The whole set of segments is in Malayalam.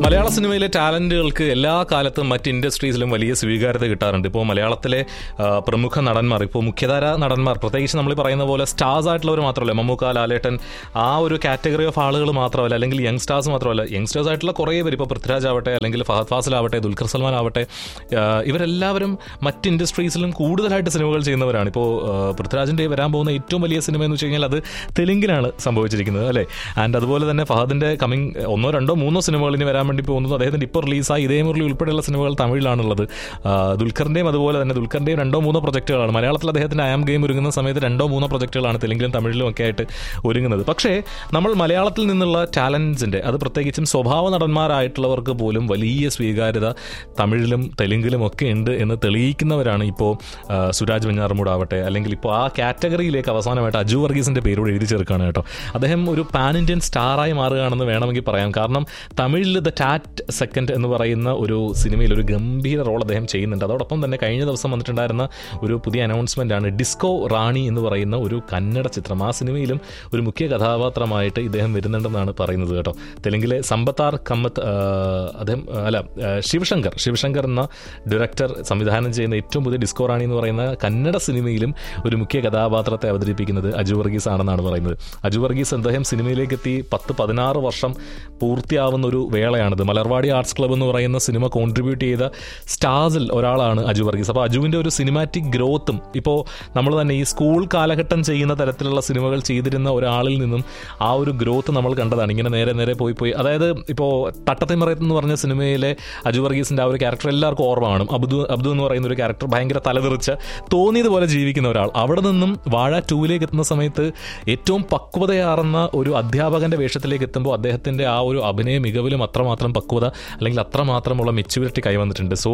മലയാള സിനിമയിലെ ടാലന്റുകൾക്ക് എല്ലാ കാലത്തും മറ്റ് ഇൻഡസ്ട്രീസിലും വലിയ സ്വീകാര്യത കിട്ടാറുണ്ട് ഇപ്പോൾ മലയാളത്തിലെ ആ, പ്രമുഖ നടന്മാർ ഇപ്പോൾ മുഖ്യധാര നടന്മാർ പ്രത്യേകിച്ച് നമ്മൾ പറയുന്ന പോലെ സ്റ്റാർസ് ആയിട്ടുള്ളവർ മാത്രമല്ല മമ്മൂക്ക ലാലേട്ടൻ ആ ഒരു കാറ്റഗറി ഓഫ് ആളുകൾ മാത്രമല്ല അല്ലെങ്കിൽ യങ് സ്റ്റാർസ് മാത്രമല്ല യങ്സ്റ്റേഴ്സ് ആയിട്ടുള്ള കുറേ പേര് ഇപ്പോൾ പൃഥ്വിരാജ് ആവട്ടെ അല്ലെങ്കിൽ ഫഹദ് ഫാസിൽ ആവട്ടെ ദുൽഖർ സൽമാൻ ആവട്ടെ ആ, ഇവരെല്ലാവരും മറ്റ് ഇൻഡസ്ട്രീസിലും കൂടുതലായിട്ട് സിനിമകൾ ചെയ്യുന്നവരാണ് ഇപ്പോൾ ആ, പൃഥ്വിരാജിൻ്റെ വരാൻ പോകുന്ന ഏറ്റവും വലിയ സിനിമ എന്ന് വെച്ച് കഴിഞ്ഞാൽ അത് തെലുങ്കിലാണ് സംഭവിച്ചിരിക്കുന്നത് അല്ലേ ആൻഡ് അതുപോലെ തന്നെ ഫഹദിൻ്റെ കമ്മിങ് ഒന്നോ രണ്ടോ മൂന്നോ സിനിമകൾ ഇനി വരാൻ വേണ്ടി പോകുന്നത് അദ്ദേഹത്തിൻ്റെ ഇപ്പോൾ റിലീസായി ഇതേ മുരളി ഉൾപ്പെടെയുള്ള സിനിമകൾ തമിഴിലാണുള്ളത് ആ, ദുൽഖറിൻ്റെയും അതുപോലെ തന്നെ ദുൽഖറിൻ്റെയും രണ്ടോ മൂന്നോ പ്രൊജക്റ്റുകളാണ് മലയാളത്തിൽ അദ്ദേഹത്തിൻ്റെ ആം ഗെയിം ഒരുങ്ങുന്ന സമയത്ത് രണ്ടോ മൂന്നോ പ്രൊജക്റ്റുകളാണ് തെലുങ്കിലും തമിഴിലും ഒക്കെ ആയിട്ട് ഒരുങ്ങുന്നത് പക്ഷേ നമ്മൾ മലയാളത്തിൽ നിന്നുള്ള ടാലൻസിൻ്റെ അത് പ്രത്യേകിച്ചും സ്വഭാവ നടന്മാരായിട്ടുള്ളവർക്ക് പോലും വലിയ സ്വീകാര്യത തമിഴിലും തെലുങ്കിലും ഒക്കെ ഉണ്ട് എന്ന് തെളിയിക്കുന്നവരാണ് ഇപ്പോൾ ആ, സുരാജ് വെഞ്ഞാറമൂടാവട്ടെ അല്ലെങ്കിൽ ഇപ്പോൾ ആ കാറ്റഗറിയിലേക്ക് അവസാനമായിട്ട് അജു വർഗീസിൻ്റെ പേരോട് എഴുതി ചേർക്കുകയാണ് കേട്ടോ അദ്ദേഹം ഒരു പാൻ ഇന്ത്യൻ സ്റ്റാറായി മാറുകയാണെന്ന് വേണമെങ്കിൽ പറയാം കാരണം തമിഴിൽ ദ ടാറ്റ് സെക്കൻഡ് എന്ന് പറയുന്ന ഒരു സിനിമയിൽ ഒരു ഗംഭീര റോൾ അദ്ദേഹം ചെയ്യുന്നുണ്ട് അതോടൊപ്പം തന്നെ കഴിഞ്ഞ ദിവസം വന്നിട്ടുണ്ടായിരുന്ന ഒരു പുതിയ അനൗൺസ്മെൻ്റ് ആണ് ഡിസ്കോ റാണി എന്ന് പറയുന്ന ഒരു കന്നഡ ചിത്രം ആ സിനിമയിലും ഒരു മുഖ്യ കഥാപാത്രമായിട്ട് ഇദ്ദേഹം വരുന്നുണ്ടെന്നാണ് പറയുന്നത് കേട്ടോ തെലുങ്കിലെ സമ്പത്താർ കമ്മത്ത് ആ, അദ്ദേഹം ആ, അല്ല ആ, ശിവശങ്കർ ശിവശങ്കർ എന്ന ഡയറക്ടർ സംവിധാനം ചെയ്യുന്ന ഏറ്റവും പുതിയ ഡിസ്കോ റാണി എന്ന് പറയുന്ന കന്നഡ സിനിമയിലും ഒരു മുഖ്യ കഥാപാത്രത്തെ അവതരിപ്പിക്കുന്നത് അജു വർഗീസ് ആണെന്നാണ് പറയുന്നത് അജു വർഗീസ് അദ്ദേഹം സിനിമയിലേക്ക് എത്തി പത്ത് പതിനാറ് വർഷം പൂർത്തിയാവുന്ന ഒരു വേളയാണിത് മലർവാടി ആർട്സ് ക്ലബ്ബ് എന്ന് പറയുന്ന സിനിമ കോൺട്രിബ്യൂട്ട് ചെയ്ത സ്റ്റാർസിൽ ഒരാളാണ് അജു വർഗീസ് അപ്പോൾ അജുവിൻ്റെ ഒരു സിനിമാറ്റിക് ഗ്രോത്തും ഇപ്പോൾ നമ്മൾ തന്നെ ഈ സ്കൂൾ കാലഘട്ടം ചെയ്യുന്ന തരത്തിലുള്ള സിനിമകൾ ചെയ്തിരുന്ന ഒരാളിൽ നിന്നും ആ ഒരു ഗ്രോത്ത് നമ്മൾ കണ്ടതാണ് ഇങ്ങനെ നേരെ നേരെ പോയി പോയി അതായത് ഇപ്പോൾ തട്ടത്തിമറയത്ത് എന്ന് പറഞ്ഞ സിനിമയിലെ അജു വർഗീസിൻ്റെ ആ ഒരു ക്യാരക്ടർ എല്ലാവർക്കും ഓർമ്മ കാണും അബ്ദു അബ്ദു എന്ന് പറയുന്ന ഒരു ക്യാരക്ടർ ഭയങ്കര തലതെറിച്ച് തോന്നിയതുപോലെ ജീവിക്കുന്ന ഒരാൾ അവിടെ നിന്നും വാഴ ടൂവിലേക്ക് എത്തുന്ന സമയത്ത് ഏറ്റവും പക്വതയാർന്ന ഒരു അധ്യാപകന്റെ വേഷത്തിലേക്ക് എത്തുമ്പോൾ അദ്ദേഹത്തിന്റെ ആ ഒരു അഭിനയ മികവിലും അത്രമാത്രം പക്വത അല്ലെങ്കിൽ അത്രമാത്രമുള്ള മെച്യൂരിറ്റി കൈവന്നിട്ടുണ്ട് സോ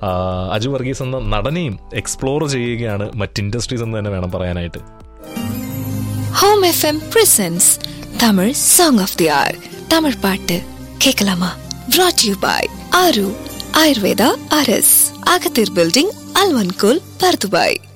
അജു വർഗീസ് എന്ന നടനെയും എക്സ്പ്ലോർ ചെയ്യുകയാണ് മറ്റ് ഇൻഡസ്ട്രീസ് എന്ന് തന്നെ വേണം പറയാനായിട്ട് home FM presents Tamil song of the hour Tamil பாட்டு கேட்கலாமா brought யூ பாய் ஆரு ஆயுர்வேதா அரஸ் அகத்தீர் பில்டிங் அல்வன்கோல் பர்துபாய்